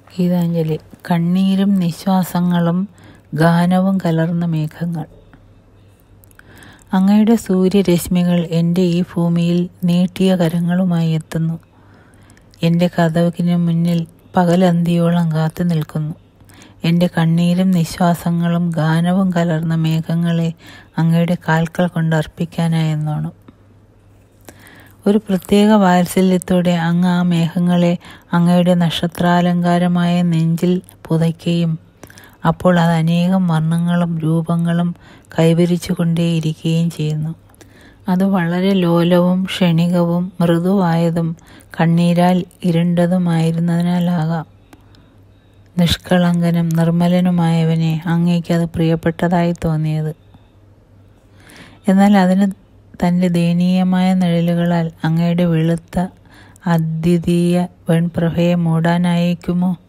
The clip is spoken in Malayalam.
ഗീതാഞ്ജലി കണ്ണീരും നിശ്വാസങ്ങളും ഗാനവും കലർന്ന മേഘങ്ങൾ അങ്ങയുടെ സൂര്യരശ്മികൾ എൻ്റെ ഈ ഭൂമിയിൽ നീട്ടിയ കരങ്ങളുമായി എത്തുന്നു എൻ്റെ കഥകിന് മുന്നിൽ പകലന്തിയോളം കാത്തു നിൽക്കുന്നു എൻ്റെ കണ്ണീരും നിശ്വാസങ്ങളും ഗാനവും കലർന്ന മേഘങ്ങളെ അങ്ങയുടെ കാൽക്കൾ കൊണ്ട് അർപ്പിക്കാനായെന്നോണം ഒരു പ്രത്യേക വാത്സല്യത്തോടെ അങ്ങ് ആ മേഘങ്ങളെ അങ്ങയുടെ നക്ഷത്രാലങ്കാരമായ നെഞ്ചിൽ പുതയ്ക്കുകയും അപ്പോൾ അത് അനേകം വർണ്ണങ്ങളും രൂപങ്ങളും കൈവരിച്ചു കൊണ്ടേയിരിക്കുകയും ചെയ്യുന്നു അത് വളരെ ലോലവും ക്ഷണികവും മൃദുവായതും കണ്ണീരാൽ ഇരുണ്ടതുമായിരുന്നതിനാലാകാം നിഷ്കളങ്കനും നിർമ്മലനുമായവനെ അങ്ങേക്ക് അത് പ്രിയപ്പെട്ടതായി തോന്നിയത് എന്നാൽ അതിന് തൻ്റെ ദയനീയമായ നിഴലുകളാൽ അങ്ങയുടെ വെളുത്ത അദ്വിതീയ വെൺപ്രഭയെ മൂടാനായേക്കുമോ